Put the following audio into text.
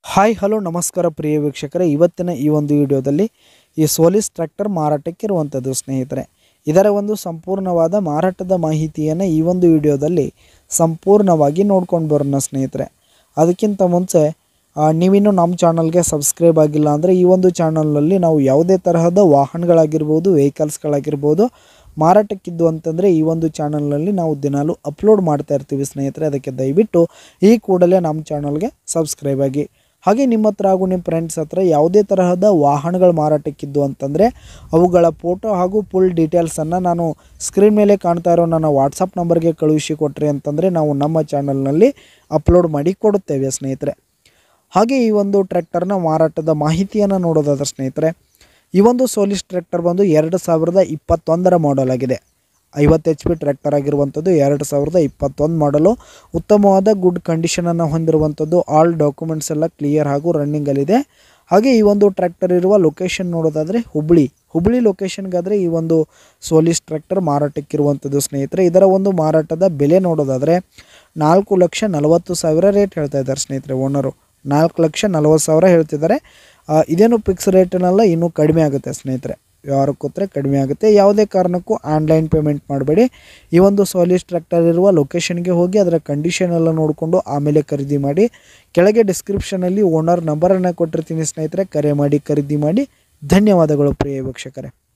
hi hello ನಮಸ್ಕಾರ ಪ್ರಿಯ ವೀಕ್ಷಕರೇ ಇವತ್ತಿನ ಈ ಒಂದು ವಿಡಿಯೋದಲ್ಲಿ ಈ ಸೋಲಿಸ್ ಟ್ರ್ಯಾಕ್ಟರ್ ಮಾರಾಟಕ್ಕೆ ಇರುವಂಥದ್ದು ಸ್ನೇಹಿತರೆ ಇದರ ಒಂದು ಸಂಪೂರ್ಣವಾದ ಮಾರಾಟದ ಮಾಹಿತಿಯನ್ನು ಈ ಒಂದು ವಿಡಿಯೋದಲ್ಲಿ ಸಂಪೂರ್ಣವಾಗಿ ನೋಡ್ಕೊಂಡು ಬರೋಣ ಸ್ನೇಹಿತರೆ ಅದಕ್ಕಿಂತ ಮುಂಚೆ ಆ, ನೀವಿನ್ನೂ ನಮ್ಮ ಚಾನಲ್ಗೆ ಸಬ್ಸ್ಕ್ರೈಬ್ ಆಗಿಲ್ಲ ಅಂದರೆ ಈ ಒಂದು ಚಾನಲ್ನಲ್ಲಿ ನಾವು ಯಾವುದೇ ತರಹದ ವಾಹನಗಳಾಗಿರ್ಬೋದು ವೆಹಿಕಲ್ಸ್ಗಳಾಗಿರ್ಬೋದು ಮಾರಾಟಕ್ಕಿದ್ದು ಅಂತಂದರೆ ಈ ಒಂದು ಚಾನಲ್ನಲ್ಲಿ ನಾವು ದಿನಾಲು ಅಪ್ಲೋಡ್ ಮಾಡ್ತಾ ಇರ್ತೀವಿ ಸ್ನೇಹಿತರೆ ಅದಕ್ಕೆ ದಯವಿಟ್ಟು ಈ ಕೂಡಲೇ ನಮ್ಮ ಚಾನಲ್ಗೆ ಸಬ್ಸ್ಕ್ರೈಬ್ ಆಗಿ ಹಾಗೆ ನಿಮ್ಮ ಹತ್ರ ಹಾಗೂ ನಿಮ್ಮ ಫ್ರೆಂಡ್ಸ್ ಹತ್ರ ಯಾವುದೇ ತರಹದ ವಾಹನಗಳು ಮಾರಾಟಕ್ಕಿದ್ದು ಅಂತಂದರೆ ಅವುಗಳ ಫೋಟೋ ಹಾಗೂ ಫುಲ್ ಡೀಟೇಲ್ಸನ್ನು ನಾನು ಸ್ಕ್ರೀನ್ ಮೇಲೆ ಕಾಣ್ತಾ ಇರೋ ನನ್ನ ವಾಟ್ಸಪ್ ನಂಬರ್ಗೆ ಕಳುಹಿಸಿ ಕೊಟ್ರಿ ಅಂತಂದರೆ ನಾವು ನಮ್ಮ ಚಾನಲ್ನಲ್ಲಿ ಅಪ್ಲೋಡ್ ಮಾಡಿ ಕೊಡುತ್ತೇವೆ ಸ್ನೇಹಿತರೆ ಹಾಗೆ ಈ ಒಂದು ಟ್ರ್ಯಾಕ್ಟರ್ನ ಮಾರಾಟದ ಮಾಹಿತಿಯನ್ನು ನೋಡೋದಾದ್ರೆ ಸ್ನೇಹಿತರೆ ಈ ಒಂದು ಸೋಲಿಸ್ ಟ್ರ್ಯಾಕ್ಟರ್ ಬಂದು ಎರಡು ಸಾವಿರದ ಇಪ್ಪತ್ತೊಂದರ ಮಾಡೆಲ್ ಆಗಿದೆ ಐವತ್ತು ಎಚ್ ಪಿ ಟ್ರ್ಯಾಕ್ಟರ್ ಆಗಿರುವಂಥದ್ದು ಎರಡು ಸಾವಿರದ ಇಪ್ಪತ್ತೊಂದು ಮಾಡಲು ಉತ್ತಮವಾದ ಗುಡ್ ಕಂಡೀಷನನ್ನು ಹೊಂದಿರುವಂಥದ್ದು ಆಲ್ ಡಾಕ್ಯುಮೆಂಟ್ಸ್ ಎಲ್ಲ ಕ್ಲಿಯರ್ ಹಾಗೂ ರನ್ನಿಂಗಲ್ಲಿದೆ ಹಾಗೆ ಈ ಒಂದು ಟ್ರ್ಯಾಕ್ಟರ್ ಇರುವ ಲೊಕೇಶನ್ ನೋಡೋದಾದರೆ ಹುಬ್ಳಿ ಹುಬ್ಳಿ ಲೊಕೇಶನ್ಗಾದರೆ ಈ ಒಂದು ಸೋಲಿಸ್ ಟ್ರ್ಯಾಕ್ಟರ್ ಮಾರಾಟಕ್ಕಿರುವಂಥದ್ದು ಸ್ನೇಹಿತರೆ ಇದರ ಒಂದು ಮಾರಾಟದ ಬೆಲೆ ನೋಡೋದಾದರೆ ನಾಲ್ಕು ಲಕ್ಷ ನಲವತ್ತು ಸಾವಿರ ರೇಟ್ ಹೇಳ್ತಾ ಇದ್ದಾರೆ ಸ್ನೇಹಿತರೆ ಓನರು ನಾಲ್ಕು ಲಕ್ಷ ನಲವತ್ತು ಸಾವಿರ ಹೇಳ್ತಿದ್ದಾರೆ ಆ, ಇದೇನು ಫಿಕ್ಸ್ ರೇಟನಲ್ಲ ಇನ್ನೂ ಕಡಿಮೆ ಆಗುತ್ತೆ ಸ್ನೇಹಿತರೆ ವ್ಯವಹಾರಕ್ಕೆ ಕೂತ್ರೆ ಕಡಿಮೆ ಆಗುತ್ತೆ ಯಾವುದೇ ಕಾರಣಕ್ಕೂ ಆನ್ಲೈನ್ ಪೇಮೆಂಟ್ ಮಾಡಬೇಡಿ ಈ ಒಂದು ಸೋಲಿಸ್ ಟ್ರ್ಯಾಕ್ಟರ್ ಇರುವ ಲೊಕೇಶನ್ಗೆ ಹೋಗಿ ಅದರ ಕಂಡೀಷನ್ ಎಲ್ಲ ನೋಡಿಕೊಂಡು ಆಮೇಲೆ ಖರೀದಿ ಮಾಡಿ ಕೆಳಗೆ ಡಿಸ್ಕ್ರಿಪ್ಷನಲ್ಲಿ ಓನರ್ ನಂಬರನ್ನು ಕೊಟ್ಟಿರ್ತೀನಿ ಸ್ನೇಹಿತರೆ ಕರೆ ಮಾಡಿ ಖರೀದಿ ಮಾಡಿ ಧನ್ಯವಾದಗಳು ಪ್ರಿಯ ವೀಕ್ಷಕರೇ